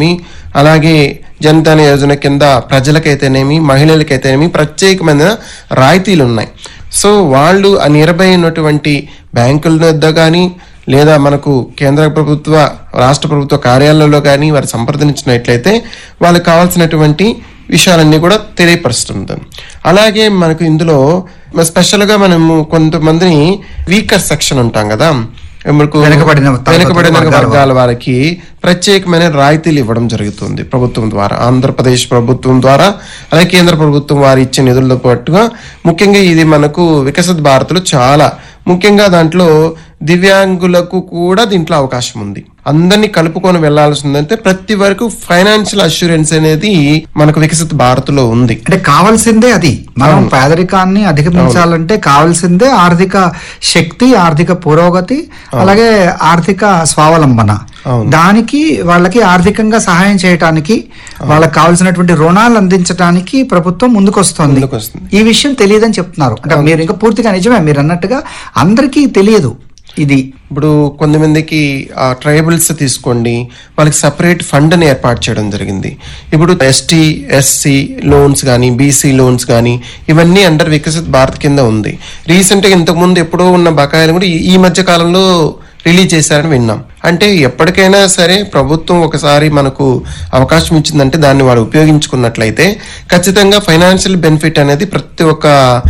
భాగ్యలక్ష్మి అలాగే జనధన యోజన కింద ప్రజలకైతేనేమి మహిళలకైతేనేమి ప్రత్యేకమైన రాయితీలు ఉన్నాయి సో వాళ్ళు ఆ నియర్బై ఉన్నటువంటి బ్యాంకుల వద్ద కానీ లేదా మనకు కేంద్ర ప్రభుత్వ రాష్ట్ర ప్రభుత్వ కార్యాలయంలో కానీ వారు సంప్రదించినట్లయితే వాళ్ళకి కావాల్సినటువంటి విషయాలన్నీ కూడా తెలియపరుస్తుంది అలాగే మనకు ఇందులో స్పెషల్గా మనము కొంతమందిని వీకర్ సెక్షన్ ఉంటాం కదా మనకు వెనుకబడిన తరగతుల వెనుకబడిన వర్గాల వర్గాల వారికి ప్రత్యేకమైన రాయితీలు ఇవ్వడం జరుగుతుంది ప్రభుత్వం ద్వారా ఆంధ్రప్రదేశ్ ప్రభుత్వం ద్వారా అలాగే కేంద్ర ప్రభుత్వం వారు ఇచ్చే నిధులతో పాటుగా ముఖ్యంగా ఇది మనకు వికసిత్ భారత్లో చాలా ముఖ్యంగా దాంట్లో దివ్యాంగులకు కూడా దీంట్లో అవకాశం ఉంది అందరినీ కలుపుకొని వెళ్లాల్సిందంటే ప్రతి వరకు ఫైనాన్షియల్ అష్యూరెన్స్ అనేది మనకు వికసిత్ భారత్ లో ఉంది అంటే కావాల్సిందే అది మనం పేదరికాన్ని అధిగమించాలంటే కావాల్సిందే ఆర్థిక శక్తి ఆర్థిక పురోగతి అలాగే ఆర్థిక స్వావలంబన దానికి వాళ్ళకి ఆర్థికంగా సహాయం చేయటానికి వాళ్ళకి కావాల్సినటువంటి రుణాలు అందించడానికి ప్రభుత్వం ముందుకొస్తుంది ముందుకొస్తుంది. ఈ విషయం తెలియదని చెప్తున్నారు అంటే మీరు ఇంకా పూర్తిగా నిజమే మీరు అన్నట్టుగా అందరికీ తెలియదు ఇది ఇప్పుడు కొంతమందికి ఆ ట్రైబల్స్ తీసుకోండి వాళ్ళకి సపరేట్ ఫండ్ అని ఏర్పాటు చేయడం జరిగింది ఇప్పుడు ఎస్టీ ఎస్సీ లోన్స్ కానీ బీసీ లోన్స్ కానీ ఇవన్నీ అండర్ వికసిత్ భారత్ కింద ఉంది రీసెంట్గా ఇంతకుముందు ఎప్పుడో ఉన్న బకాయిలు కూడా ఈ- ఈ మధ్య కాలంలో రిలీజ్ చేశారని విన్నాం అంటే ఎప్పటికైనా సరే ప్రభుత్వం ఒకసారి మనకు అవకాశం ఇచ్చిందంటే దాన్ని వాడు ఉపయోగించుకున్నట్లయితే ఖచ్చితంగా ఫైనాన్షియల్ బెనిఫిట్ అనేది ప్రతి ఒక్క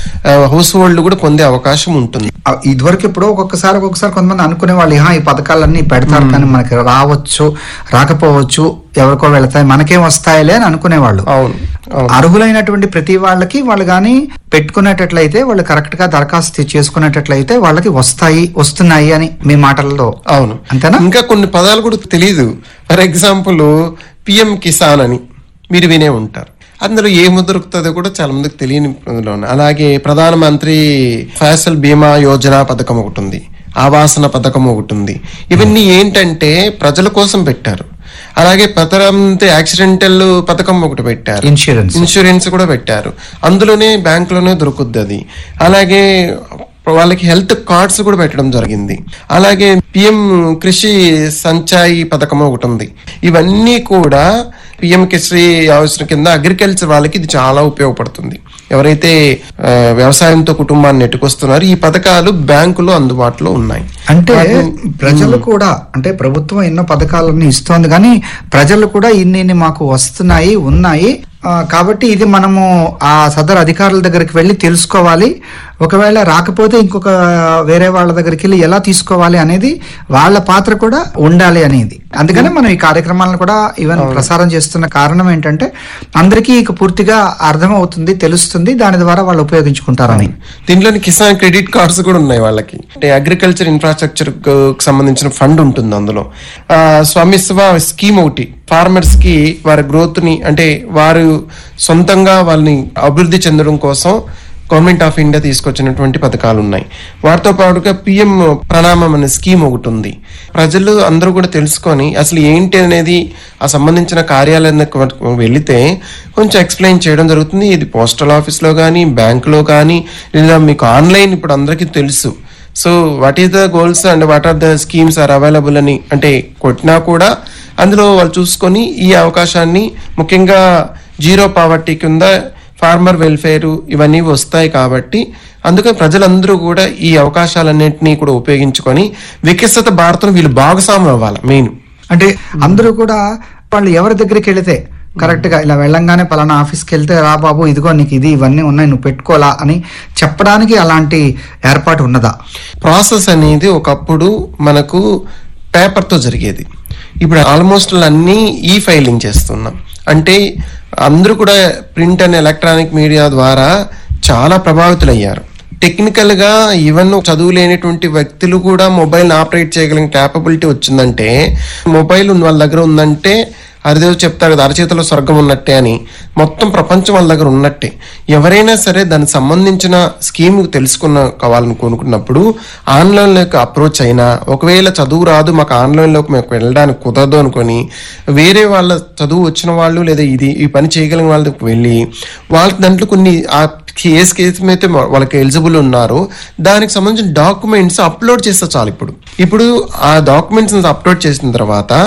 హౌస్ హోల్డ్ కూడా పొందే అవకాశం ఉంటుంది ఆ, ఇదివరకు ఎప్పుడో ఒక్కొక్కసారి ఒక్కొక్కసారి కొంతమంది అనుకునే వాళ్ళు "హా, ఈ పథకాలన్నీ పెడతారు కానీ మనకి రావచ్చు రాకపోవచ్చు ఎవరికో వెళతాయి మనకేం వస్తాయిలే అని అనుకునేవాళ్ళు అవును అవును అర్హులైనటువంటి ప్రతి వాళ్ళకి వాళ్ళు కానీ పెట్టుకునేటట్లయితే వాళ్ళు కరెక్ట్ గా దరఖాస్తు చేసుకునేటట్లయితే వాళ్ళకి వస్తాయి వస్తున్నాయి అని మీ మాటల్లో అవును అంతేనా ఇంకా కొన్ని పదాలు కూడా తెలియదు ఫర్ ఎగ్జాంపుల్ పిఎం కిసాన్ అని మీరు వినే ఉంటారు అందులో ఏమి దొరుకుతుందో కూడా చాలా మందికి తెలియని అందులో ఉన్నాయి. అలాగే ప్రధానమంత్రి ఫసల్ బీమా యోజన పథకం ఒకటి ఉంది ఆవాసన పథకం ఒకటి ఉంది ఇవన్నీ ఏంటంటే ప్రజల కోసం పెట్టారు అలాగే ప్రధానమంత్రి యాక్సిడెంటల్ పథకం ఒకటి పెట్టారు ఇన్సూరెన్స్ ఇన్సూరెన్స్ కూడా పెట్టారు అందులోనే బ్యాంకులోనే దొరుకుద్ది అది అలాగే వాళ్ళకి హెల్త్ కార్డ్స్ కూడా పెట్టడం జరిగింది అలాగే పిఎం కృషి సంచాయి పథకం ఒకటి ఉంది ఇవన్నీ కూడా పిఎం కృషి యోజన కింద అగ్రికల్చర్ వాళ్ళకి ఇది చాలా ఉపయోగపడుతుంది ఎవరైతే ఆ, వ్యవసాయంతో కుటుంబాన్ని నెట్టుకొస్తున్నారో ఈ పథకాలు బ్యాంకులో అందుబాటులో ఉన్నాయి అంటే వాటిని- ప్రజలు కూడా అంటే ప్రభుత్వం ఎన్నో పథకాలన్నీ ఇస్తోంది కానీ ప్రజలు కూడా ఇన్ని ఇన్ని మాకు వస్తున్నాయి ఉన్నాయి ఆ, కాబట్టి ఇది మనము ఆ సదరు అధికారుల దగ్గరికి వెళ్ళి తెలుసుకోవాలి ఒకవేళ రాకపోతే ఇంకొక వేరే వాళ్ళ దగ్గరికి వెళ్ళి ఎలా తీసుకోవాలి అనేది వాళ్ళ పాత్ర కూడా ఉండాలి అనేది అందుకనే మనం ఈ కార్యక్రమాలను కూడా ఈవెన్ ప్రసారం చేస్తున్న కారణం ఏంటంటే అందరికీ ఇక పూర్తిగా అర్థమవుతుంది తెలుస్తుంది దాని ద్వారా వాళ్ళు ఉపయోగించుకుంటారని దీంట్లోని కిసాన్ క్రెడిట్ కార్డ్స్ కూడా ఉన్నాయి వాళ్ళకి అంటే అగ్రికల్చర్ ఇన్ఫ్రాస్ట్రక్చర్ సంబంధించిన ఫండ్ ఉంటుంది అందులో ఆ, స్వామిత్వ స్కీమ్ ఒకటి ఫార్మర్స్ కి వారి గ్రోత్ ని అంటే వారు సొంతంగా వాళ్ళని అభివృద్ధి చెందడం కోసం గవర్నమెంట్ ఆఫ్ ఇండియా తీసుకొచ్చినటువంటి పథకాలు ఉన్నాయి వాటితో పాటుగా పిఎం ప్రణామం అనే స్కీమ్ ఒకటి ఉంది ప్రజలు అందరూ కూడా తెలుసుకొని అసలు ఏంటి అనేది ఆ సంబంధించిన కార్యాలయానికి వరకు వెళితే కొంచెం ఎక్స్ప్లెయిన్ చేయడం జరుగుతుంది ఇది పోస్టల్ ఆఫీస్లో కానీ బ్యాంకులో కానీ లేదా మీకు ఆన్లైన్ ఇప్పుడు అందరికీ తెలుసు so what is the goals and what are the schemes are available అని అంటే కొట్టినా కూడా అందులో వాళ్ళు చూసుకొని ఈ అవకాశాన్ని ముఖ్యంగా జీరో పావర్టీ కింద ఫార్మర్ వెల్ఫేర్ ఇవన్నీ వస్తాయి కాబట్టి అందుకని ప్రజలందరూ కూడా ఈ అవకాశాలన్నింటినీ కూడా ఉపయోగించుకొని వికసిత భారతం వీళ్ళు భాగస్వామ్యం అవ్వాలి మెయిన్ అంటే అందరూ కూడా వాళ్ళు ఎవరి దగ్గరికి వెళితే కరెక్ట్ గా ఇలా వెళ్ళంగానే పలానా ఆఫీస్కి వెళ్తే రా బాబు ఇదిగో నీకు ఇది ఇవన్నీ ఉన్నాయి నువ్వు పెట్టుకోలా అని చెప్పడానికి అలాంటి ఏర్పాటు ఉన్నదా ప్రాసెస్ అనేది ఒకప్పుడు మనకు పేపర్తో జరిగేది ఇప్పుడు ఆల్మోస్ట్ అన్నీ ఈ ఫైలింగ్ చేస్తున్నాం అంటే అందరూ కూడా ప్రింట్ అండ్ ఎలక్ట్రానిక్ మీడియా ద్వారా చాలా ప్రభావితులయ్యారు టెక్నికల్ గా ఈవెన్ చదువు లేనటువంటి వ్యక్తులు కూడా మొబైల్ ఆపరేట్ చేయగలిగిన క్యాపబిలిటీ వచ్చిందంటే మొబైల్ ఉన్న వాళ్ళ దగ్గర ఉందంటే హరిదేవ్ చెప్తారు కదా అరచేతిలో స్వర్గం ఉన్నట్టే అని మొత్తం ప్రపంచం వాళ్ళ దగ్గర ఉన్నట్టే ఎవరైనా సరే దానికి సంబంధించిన స్కీమ్ తెలుసుకున్న కావాలని కొనుక్కున్నప్పుడు ఆన్లైన్లోకి అప్రోచ్ అయినా ఒకవేళ చదువు రాదు మాకు ఆన్లైన్లోకి మేము వెళ్ళడానికి కుదరదు అనుకొని వేరే వాళ్ళ చదువు వచ్చిన వాళ్ళు లేదా ఇది ఈ పని చేయగలిగిన వాళ్ళకి వెళ్ళి వాళ్ళకి దాంట్లో కొన్ని ఆ కేసు కేసు అయితే వాళ్ళకి ఎలిజిబుల్ ఉన్నారు దానికి సంబంధించిన డాక్యుమెంట్స్ అప్లోడ్ చేస్తే చాలు ఇప్పుడు ఇప్పుడు ఆ డాక్యుమెంట్స్ అప్లోడ్ చేసిన తర్వాత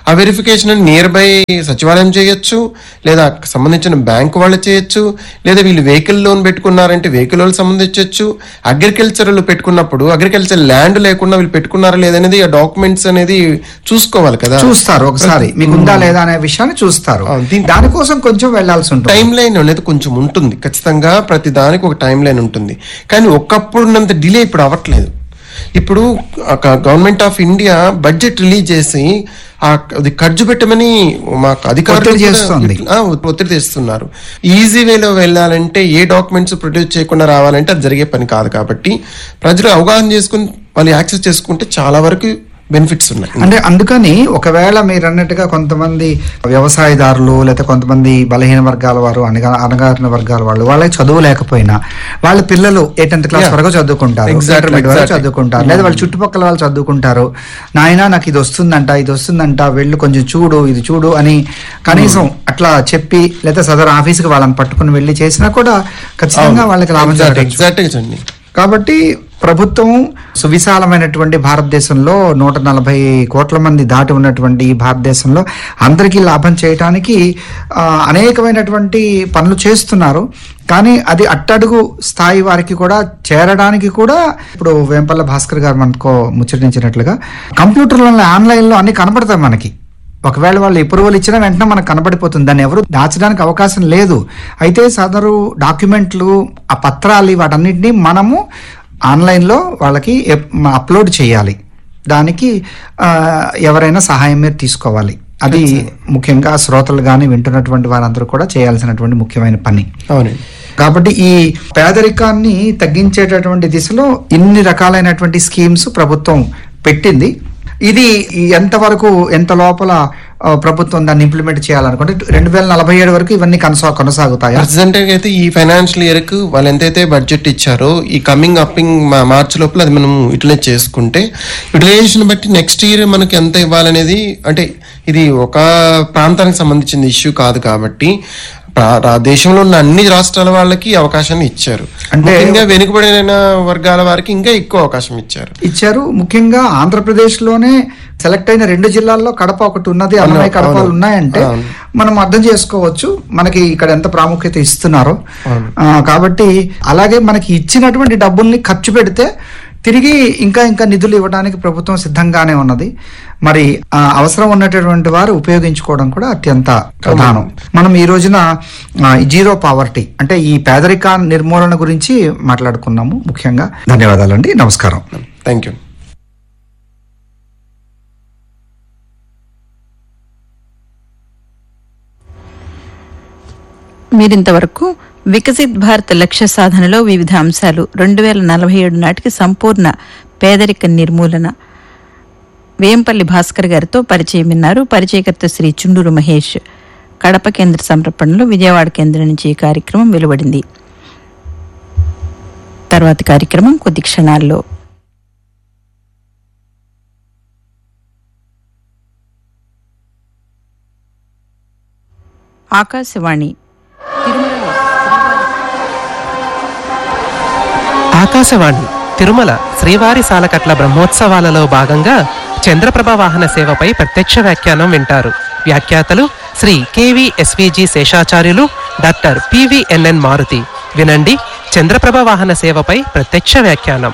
ఆ వెరిఫికేషన్ నియర్ బై సచివాలయం చేయొచ్చు లేదా సంబంధించిన బ్యాంక్ వాళ్ళు చేయొచ్చు లేదా వీళ్ళు వెహికల్ లోన్ పెట్టుకున్నారంటే వెహికల్ వాళ్ళు సంబంధించవచ్చు అగ్రికల్చర్ పెట్టుకున్నప్పుడు అగ్రికల్చర్ ల్యాండ్ లేకుండా వీళ్ళు పెట్టుకున్నారా లేదనేది ఆ డాక్యుమెంట్స్ అనేది చూసుకోవాలి కదా చూస్తారు ఒకసారి మీకు ఉందా లేదా అనే విషయాన్ని చూస్తారు ఆ, దీని- దానికోసం కొంచెం వెళ్లాల్సి ఉంటుంది టైం లైన్ అనేది కొంచెం ఉంటుంది ఖచ్చితంగా ప్రతి దానికి ఒక టైం లైన్ ఉంటుంది కానీ ఒకప్పుడు ఉన్నంత డిలే ఇప్పుడు అవ్వట్లేదు ఇప్పుడు government of India budget release చేసి ఆ అది ఖర్చు పెట్టమని మాకు అధికారులు ఒత్తిడి కూడా చేస్తోంది. ఆ, ఒత్తిడి తెస్తున్నారు ఈజీ వేలో వెళ్ళాలంటే ఏ డాక్యుమెంట్స్ ప్రొడ్యూస్ చేయకుండా రావాలంటే అది జరిగే పని కాదు కాబట్టి ప్రజలు అవగాహన చేసుకుని వాళ్ళు యాక్సెస్ చేసుకుంటే చాలా వరకు బెనిఫిట్స్ ఉన్నాయి అంటే అందుకని ఒకవేళ మీరు అన్నట్టుగా కొంతమంది వ్యవసాయదారులు లేదా కొంతమంది బలహీన వర్గాల వారు అనగా అనగారిన వర్గాల వాళ్ళు వాళ్ళకి చదువు లేకపోయినా వాళ్ళ పిల్లలు ఏ టెన్త్ క్లాస్ Yeah. వరకు చదువుకుంటారు Exactly, ఇంటర్మీడియట్ వరకు exactly. చదువుకుంటారు లేదా వాళ్ళ చుట్టుపక్కల వాళ్ళు చదువుకుంటారు నాయన నాకు ఇది వస్తుందంట ఇది వస్తుందంట వెళ్ళు కొంచెం చూడు ఇది చూడు అని కనీసం అట్లా చెప్పి లేదా సదరు ఆఫీస్కి వాళ్ళని పట్టుకుని వెళ్ళి చేసినా కూడా ఖచ్చితంగా వాళ్ళకి లాభం జరగచ్చు ఎగ్జాక్ట్ గా చండి కాబట్టి ప్రభుత్వం సువిశాలమైనటువంటి భారతదేశంలో నూట నలభై కోట్ల మంది దాటి ఉన్నటువంటి ఈ భారతదేశంలో అందరికీ లాభం చేయటానికి ఆ, అనేకమైనటువంటి పనులు చేస్తున్నారు కానీ అది అట్టడుగు స్థాయి వారికి కూడా చేరడానికి కూడా ఇప్పుడు వేంపల్ల భాస్కర్ గారు మనకు ముచ్చటించినట్లుగా కంప్యూటర్లలో ఆన్లైన్లో అన్ని కనపడతాయి మనకి ఒకవేళ వాళ్ళు అప్రూవల్ ఇచ్చినా వెంటనే మనకు కనబడిపోతుంది దాన్ని ఎవరు దాచడానికి అవకాశం లేదు అయితే సదరు డాక్యుమెంట్లు ఆ పత్రాలు వాటన్నిటిని మనము ఆన్లైన్లో వాళ్ళకి ఎప్- మ- అప్లోడ్ చేయాలి దానికి ఆ, ఎవరైనా సహాయం మీరు తీసుకోవాలి అది ముఖ్యంగా శ్రోతలు కానీ వింటున్నటువంటి వారందరూ కూడా చేయాల్సినటువంటి ముఖ్యమైన పని అవునండి కాబట్టి ఈ పేదరికాన్ని తగ్గించేటటువంటి దిశలో ఇన్ని రకాలైనటువంటి స్కీమ్స్ ప్రభుత్వం పెట్టింది ఇది ఎంతవరకు ఎంత లోపల ఆ, ప్రభుత్వం దాన్ని ఇంప్లిమెంట్ చేయాలనుకుంటే రెండు వేల నలభై ఏడు వరకు ఇవన్నీ కొనసా కొనసాగుతాయా ప్రెసిడెంట్ అయితే ఈ ఫైనాన్షియల్ ఇయర్ కు వాళ్ళు ఎంతైతే బడ్జెట్ ఇచ్చారో ఈ కమింగ్ అప్పింగ్ మార్చ్ లోపల అది మనం యూటిలైజ్ చేసుకుంటే యూటిలైజేషన్ బట్టి నెక్స్ట్ ఇయర్ మనకి ఎంత ఇవ్వాలనేది అంటే ఇది ఒక ప్రాంతానికి సంబంధించిన ఇష్యూ కాదు కాబట్టి ప్రా- రా- దేశంలో ఉన్న అన్ని రాష్ట్రాల వాళ్ళకి అవకాశాన్ని ఇచ్చారు అంటే- ముఖ్యంగా వెనుకబడిన వర్గాల వారికి ఇంకా ఎక్కువ అవకాశం ఇచ్చారు ఇచ్చారు ముఖ్యంగా ఆంధ్రప్రదేశ్ లోనే సెలెక్ట్ అయిన రెండు జిల్లాల్లో కడప ఒకటి ఉన్నది అన్నమయ్య కడపలు అవును. ఉన్నాయంటే అవును. మనం అర్థం చేసుకోవచ్చు మనకి ఇక్కడ ఎంత ప్రాముఖ్యత ఇస్తున్నారో ఆ, కాబట్టి అలాగే మనకి ఇచ్చినటువంటి డబ్బుల్ని ఖర్చు పెడితే తిరిగి ఇంకా ఇంకా నిధులు ఇవ్వడానికి ప్రభుత్వం సిద్ధంగానే ఉన్నది మరి ఆ, అవసరం ఉన్నటువంటి వారు ఉపయోగించుకోవడం కూడా అత్యంత ప్రధానం మనం ఈ రోజున ఆ, ఈ జీరో పావర్టీ అంటే ఈ పేదరిక నిర్మూలన గురించి మాట్లాడుకున్నాము ముఖ్యంగా ధన్యవాదాలండి నమస్కారం థ్యాంక్ యూ మీరింతవరకు వికసిత్ భారత్ లక్ష్య సాధనలో వివిధ అంశాలు రెండు వేల నలభై ఏడు నాటికి సంపూర్ణ పేదరిక నిర్మూలన వేంపల్లి భాస్కర్ గారితో పరిచయం విన్నారు పరిచయకర్త శ్రీ చుండూరు మహేష్ కడప కేంద్ర సమర్పణలో విజయవాడ కేంద్రం నుంచి ఈ కార్యక్రమం వెలువడింది తర్వాతి కార్యక్రమం కొద్ది క్షణాల్లో ఆకాశవాణి తిరుమలలో ఆకాశవాణి తిరుమల శ్రీవారి సాలకట్ల బ్రహ్మోత్సవాలలో భాగంగా చంద్రప్రభ వాహన సేవపై ప్రత్యక్ష వ్యాఖ్యానం వింటారు వ్యాఖ్యాతలు Shri KV SVG Seshacharyulu doctor PVNN Maruthi వినండి చంద్రప్రభ వాహన సేవపై ప్రత్యక్ష వ్యాఖ్యానం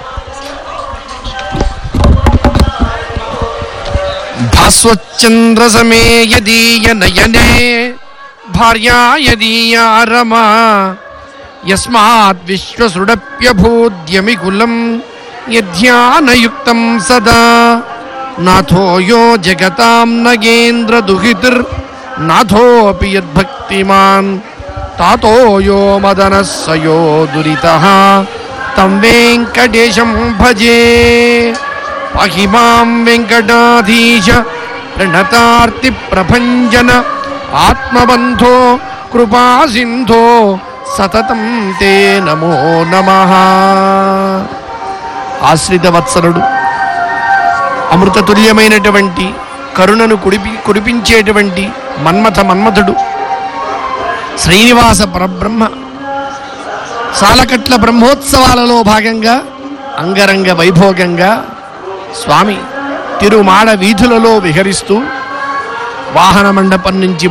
భాస్వచ్చంద్రసమే యదీయ నయనే భార్యా యదీయా రమా యస్మాత్ విశ్వసుడప్యభూద్యమికులం యధ్యానయుక్తం సదా నాథో యో జగతాం నగేంద్ర దుహితిర్ నాథోపి యద్భక్తిమాన్ తాతో యో మదన సయో దురిత తం వెంకటేశం భజే పాహి మాం వెంకటాధీశ ప్రణతార్తి ప్రభంజన ఆత్మబంధో కృపా సింధో సతతం తే నమో నమ ఆశ్రిత వత్సలుడు అమృతతుల్యమైనటువంటి కరుణను కుడిపి కురిపించేటువంటి మన్మథ మన్మథుడు శ్రీనివాస పరబ్రహ్మ సాలకట్ల బ్రహ్మోత్సవాలలో భాగంగా అంగరంగ వైభోగంగా స్వామి తిరుమాడ వీధులలో విహరిస్తూ వాహన మండపం నుంచి